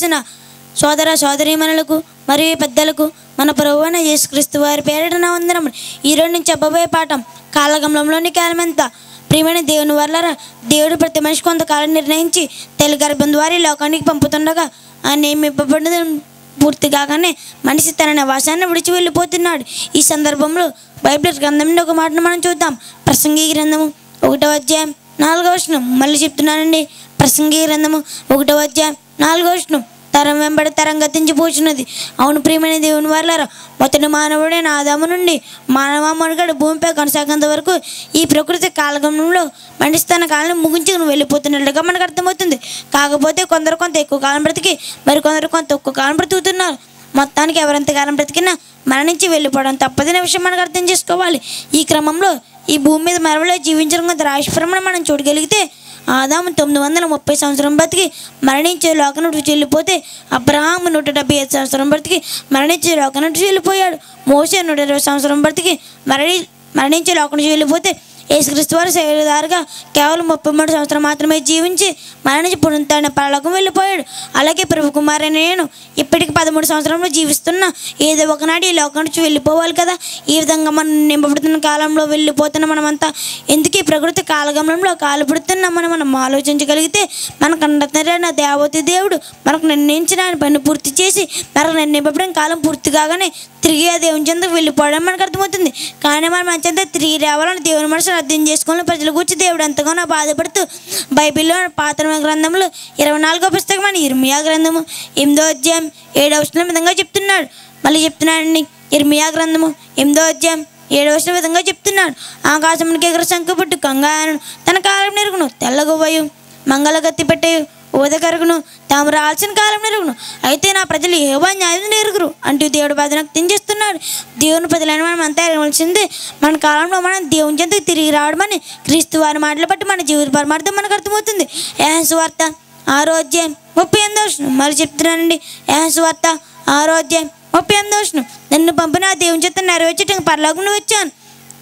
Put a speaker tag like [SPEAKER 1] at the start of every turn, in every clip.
[SPEAKER 1] వచ్చిన సోదర సోదరీమణులకు మరియు పెద్దలకు మన ప్రభువైన యేసుక్రీస్తు వారి పేరిట నా వందనం ఈరోజు నేను చెప్పబోయే పాఠం కాలగమలంలోని కాలమెంత ప్రియమైన దేవుని వల్ల దేవుడు ప్రతి మనిషి కొంతకాలం నిర్ణయించి తెలి గర్భం ద్వారా ఈ లోకానికి పంపుతుండగా ఆ నియమింపబడిన పూర్తి కాగానే మనిషి తన నివాసాన్ని విడిచి వెళ్ళిపోతున్నాడు ఈ సందర్భంలో బైబిల్ గ్రంథం నుండి ఒక మాటను మనం చూద్దాం ప్రసంగి గ్రంథము ఒకటో అధ్యాయం నాలుగో వచనం మళ్ళీ చెప్తున్నానండి ప్రసంగి గ్రంథము ఒకటో అధ్యాయం నాలుగో వచనం తరం వెంబడి తరం గతించిపోతున్నది అవును ప్రియమైన దేవుని వాళ్ళారా మొదటి మానవుడైన ఆదాము నుండి మానవ మనుగడ భూమిపై కొనసాగేంత వరకు ఈ ప్రకృతి కాలగమనంలో మనిషి తన కాలం ముగించుకుని వెళ్ళిపోతున్నట్లుగా మనకు అర్థమవుతుంది కాకపోతే కొందరు కొంత ఎక్కువ కాలం బ్రతికి మరి కొందరు కొంత తక్కువ కాలం బ్రతుకుతున్నారు మొత్తానికి ఎవరెంత కాలం బ్రతికినా మరణించి వెళ్ళిపోవడం తప్పదనే విషయం మనకు అర్థం చేసుకోవాలి ఈ క్రమంలో ఈ భూమి మీద మరవలో జీవించడం కొంత రాశిఫలమని మనం చూడగలిగితే ఆదాము తొమ్మిది వందల ముప్పై సంవత్సరం బతికి మరణించే లోకం నుండి వెళ్ళిపోతే అబ్రహాము నూట డెబ్బై ఐదు సంవత్సరం బతికి మరణించే లోకం నుండి వెళ్ళిపోయాడు మోసే నూట ఇరవై సంవత్సరం బతికి మరణి మరణించే లోకం నుంచి వెళ్ళిపోతే యేసుక్రీస్తు వారు శరీరధారుగా కేవలం ముప్పై మూడు సంవత్సరం మాత్రమే జీవించి మరణించి పునరుద్ధరణ పరలోకం వెళ్ళిపోయాడు అలాగే ప్రభు కుమారైన నేను ఇప్పటికి పదమూడు సంవత్సరంలో జీవిస్తున్నా ఏదో ఒకనాడు ఈ లోకం నుంచి వెళ్ళిపోవాలి కదా ఈ విధంగా మనం నింపబడుతున్న కాలంలో వెళ్ళిపోతున్న మనమంతా ఎందుకు ఈ ప్రకృతి కాలగమనంలో కాలుపడుతున్నాం మనం మనం ఆలోచించగలిగితే మనకు అన్నతరైన దేవతి దేవుడు మనకు నిర్ణయించిన ఆయన పని పూర్తి చేసి మనకు నిర్ణయింపబడిన కాలం పూర్తి కాగానే తిరిగి ఆ దేవుని చెంతకు వెళ్ళిపోవడం మనకు అర్థమవుతుంది కానీ మనం మంచి తిరిగి రావాలని దేవుని మనసును అర్థం చేసుకుని ప్రజల గురించి దేవుడు ఎంతగానో బాధపడుతూ బైబిల్లో పాత గ్రంథంలో ఇరవై నాలుగో పుస్తకం అని ఇర్మియా గ్రంథము ఎనిమిదో అధ్యాయం ఏడవ వచనం విధంగా చెప్తున్నాడు మళ్ళీ చెప్తున్నాడండి ఇర్మియా గ్రంథము ఎనిమిదో అధ్యాయం ఏడవ వచనం విధంగా చెప్తున్నాడు ఆకాశమునికి ఎగర శంఖ పుట్టు కంగాను తన కాలం నెరుగును తెల్లగువయు మంగళగత్తి పెట్టే ఊదకరుగును తాము రాల్సిన కాలం నెరుగును అయితే నా ప్రజలు ఏవో న్యాయం నెరుగురు అంటూ దేవుడు బాధనకు తించేస్తున్నాడు దేవుని ప్రజలైన మనం అంతా ఎరగవలసింది మన కాలంలో మనం దేవుని చెంతకు తిరిగి రావడమని క్రీస్తు వారి మాటలు బట్టి మన జీవిత పరమార్థం మనకు అర్థమవుతుంది ఏహస్ వార్త ఆరో అధ్యాయం ముప్పై ఎనిమిదో వచనం మరి చెప్తున్నానండి ఏహస్ వార్త ఆరో అధ్యాయం ముప్పై ఎనిమిదో వచనం నన్ను పంపిన ఆ దేవుని చేత నెరవేర్చడానికి పరలోకం వచ్చాను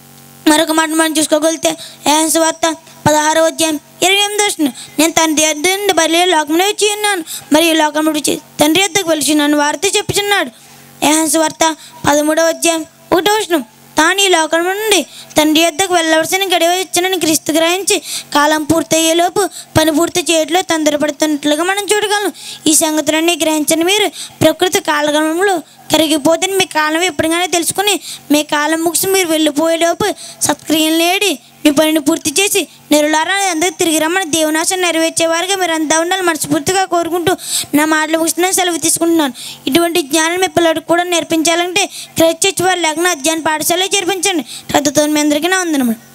[SPEAKER 1] మరొక మాట మనం చూసుకోగలిగితే ఏహన్స్ వార్త పదహారో అధ్యాయం ఇరవై ఎనిమిది వచ్చిన నేను తండ్రి యొద్ద నుండి బలి లోకంలో వచ్చి ఉన్నాను మరియు లోకం విడిచి తండ్రి యొద్దకు వెలిచి నన్ను వారితో చెప్పుచున్నాడు ఏహన్స్ వార్త పదమూడవ అధ్యాయం ఒకటో వచనం తాను ఈ లోకం నుండి తండ్రి యొద్దకు వెళ్ళవలసిన గడివ ఇచ్చినని క్రీస్తు గ్రహించి కాలం పూర్తయ్యేలోపు పని పూర్తి చేయట్లో తొందరపడుతున్నట్లుగా మనం చూడగలం ఈ సంగతులన్నీ గ్రహించని మీరు ప్రకృతి కాలగమనంలో కరిగిపోతే మీ కాలం ఎప్పటికైనా తెలుసుకుని మీ కాలం ముగిసి మీరు వెళ్ళిపోయేలోపు సత్క్రియలు లేడి మీ పనిని పూర్తి చేసి నెరులారా అందరూ తిరిగి రమ్మని దేవునాశం నెరవేర్చేవారుగా మీరు అంతా ఉండాలి మనస్ఫూర్తిగా కోరుకుంటూ నా మాటలు ముగిస్తున్నాను సెలవు తీసుకుంటున్నాను ఇటువంటి జ్ఞానం మీ పిల్లలకు కూడా నేర్పించాలంటే క్రైస్ట్ చర్చ్ వారి లగ్న అధ్యయన పాఠశాలలో చేర్పించండి రద్దతో మీ అందరికీ నా వందనములు